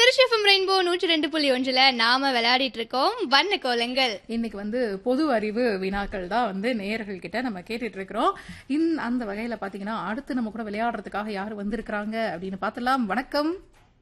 Trichy FM rainbow நூற்றி ரெண்டு புள்ளி ஒன்றுல நாம விளையாடிட்டு இருக்கோம் வண்ண கோலங்கள் இன்னைக்கு வந்து பொது அறிவு வினாக்கள் தான் வந்து நேயர்கள் கிட்ட நம்ம கேட்டுட்டு இருக்கிறோம் இன் அந்த வகையில பாத்தீங்கன்னா அடுத்து நம்ம கூட விளையாடுறதுக்காக யார் வந்திருக்கிறாங்க அப்படின்னு பார்த்துலாம் வணக்கம்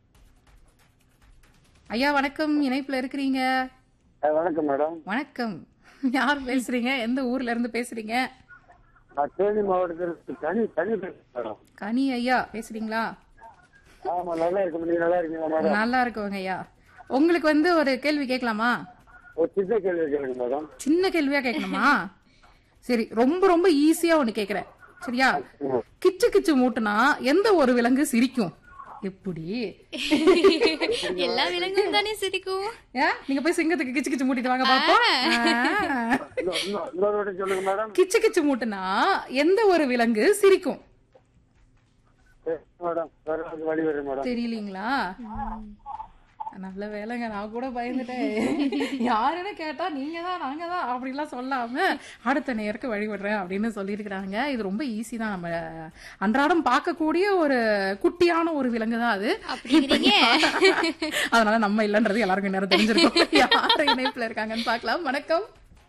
ஐயா வணக்கம் இணைப்புல இருக்கிறீங்க அஹ் வணக்கம் மேடம் வணக்கம் யார் பேசுறீங்க எந்த ஊர்ல இருந்து பேசுறீங்க நான் தேனி மாவட்டத்தில் தனி தனி பேசுறேன் மேடம் கனி ஐயா பேசுறீங்களா ஆமா நல்லா இருக்கு நீங்க நல்லா இருக்கீங்களா மேடம் நல்லா இருக்குங்க ஐயா உங்களுக்கு வந்து ஒரு கேள்வி கேட்கலாமா ஒரு சின்ன கேள்வி கேளுங்க மேடம் சின்ன கேள்வியா கேட்கணுமா சரி ரொம்ப ரொம்ப ஈஸியா ஒண்ணு கேக்குறேன் சரியா கிச்சு கிச்சு மூட்டுனா எந்த ஒரு விலங்கு சிரிக்கும் எப்படி எல்லா விலங்கும் தானே சிரிக்கும் ஏன் நீங்க போய் சிங்கத்துக்கு கிச்சு கிச்சு மூட்டிட்டு வாங்க பாப்போம் ஆ. இன்னொரு- இன்னொரு- இன்னொரு வாட்டி சொல்லுங்க மேடம் கிச்சு கிச்சு மூட்டுனா எந்த ஒரு விலங்கு சிரிக்கும் சரி, மேடம் வேற ஏதாவது வழி வரும் மேடம் தெரியலீங்களா நல்ல வேலைங்க நான் கூட பயந்துட்டேன் யாருன்னு கேட்டா நீங்க தான் நாங்க தான் அப்படிலாம் சொல்லாம அடுத்த நேருக்கு வழிபடுறேன் அப்படின்னு சொல்லியிருக்கிறாங்க இது ரொம்ப ஈஸி தான் நம்ம அன்றாடம் பார்க்கக்கூடிய ஒரு குட்டியான ஒரு விலங்கு தான் அது அப்படிங்கிறீங்க அதனால நம்ம இல்லைன்றது எல்லாருக்கும் நேரம் தெரிஞ்சிருக்கும் யார் இணைப்புல இருக்காங்கன்னு பார்க்கலாம் வணக்கம்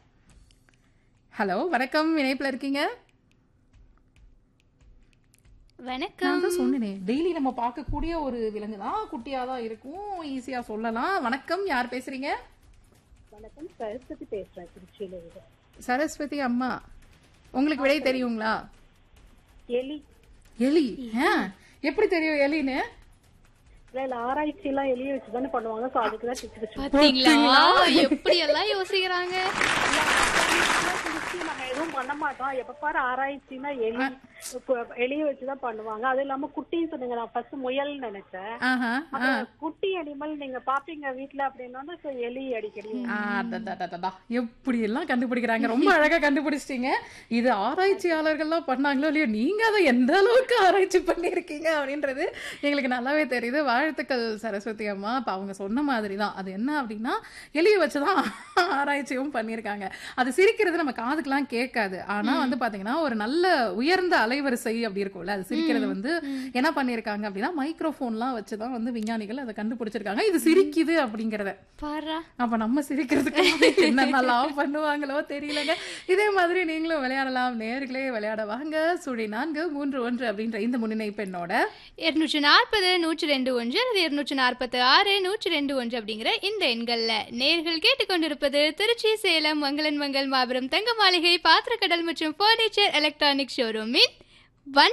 ஹலோ வணக்கம் இணைப்புல இருக்கீங்க வணக்கம் நான் தான் சொன்னேனே டெய்லி நம்ம பார்க்கக்கூடிய ஒரு விலங்கு தான் குட்டியா தான் இருக்கும் ஈஸியா சொல்லலாம் வணக்கம் யார் பேசுறீங்க வணக்கம் சரஸ்வதி பேசுறேன் திருச்சியில இருந்து சரஸ்வதி அம்மா உங்களுக்கு விடை தெரியுங்களா எலி எலி ஆ, எப்படி தெரியும் எலின்னு இல்ல ஆராய்ச்சி எல்லாம் எலிய வச்சுதானே பண்ணுவாங்க சோ அதுக்குதான் டிச்சு டிச்சு பாத்தீங்களா எப்படி எல்லாம் யோசிக்கிறாங்க திருச்சி நம்ம எதுவும் பண்ண மாட்டோம் எப்ப பாரு ஆராய்ச்சின்னா எலி கு- எலிய வச்சுதான் பண்ணுவாங்க அது இல்லாம குட்டின்னு சொன்னீங்க நான் ஃபர்ஸ்ட் முயல் நினைச்சேன் ஆஹா அப்புறம் குட்டி அனிமல் நீங்க பாப்பீங்க வீட்ல அப்படின்னா so எலி அடிக்கடி ஆ, அடடடடடா. எப்படி எல்லாம் கண்டுபிடிக்கிறாங்க ரொம்ப அழகா கண்டுபிடிச்சிட்டீங்க இது ஆராய்ச்சியாளர்கள்லாம் பண்ணாங்களோ இல்லையோ நீங்க அதை எந்த அளவுக்கு ஆராய்ச்சி பண்ணியிருக்கீங்க அப்படின்றது எங்களுக்கு நல்லாவே தெரியுது வாழ்த்துக்கள் சரஸ்வதி அம்மா அப்ப அவங்க சொன்ன மாதிரி தான் அது என்ன அப்படின்னா எலியை வச்சுதான் ஆராய்ச்சியும் பண்ணியிருக்காங்க அது சிரிக்கிறது நம்ம காதுக்கெல்லாம் கேட்காது ஆனா வந்து பாத்தீங்கன்னா ஒரு நல்ல உயர்ந்த அலைவரிசை அப்படி இருக்கும்ல அது சிரிக்கிறது வந்து என்ன பண்ணியிருக்காங்க அப்படின்னா மைக்ரோஃபோன்லாம் வச்சுதான் வந்து விஞ்ஞானிகள் அதை கண்டுபிடிச்சிருக்காங்க இது சிரிக்குது அப்படிங்கறத பாரா அப்ப நம்ம சிரிக்கிறதுக்கு என்னென்னலாம் பண்ணுவாங்களோ தெரியலங்க இதே மாதிரி நீங்களும் விளையாடலாம் நேர்களே விளையாட வாங்க சுழி நான்கு மூன்று ஒன்று அப்படின்ற இந்த முன்னினை பெண்ணோட இருநூற்று நாற்பது நூற்றி ரெண்டு ஒன்று அல்லது இருநூற்று நாற்பத்தி ஆறு நூற்றி ரெண்டு ஒன்று அப்படிங்கிற இந்த எண்கள்ல நேர்கள் கேட்டுக்கொண்டிருப்பது திருச்சி சேலம் மங்களன் மங்கள் மாபெரும் தங்க மாளிகை பாத்திரக்கடல் மற்றும் பர்னிச்சர் எலக்ட்ரானிக் ஷோரூமின் வன்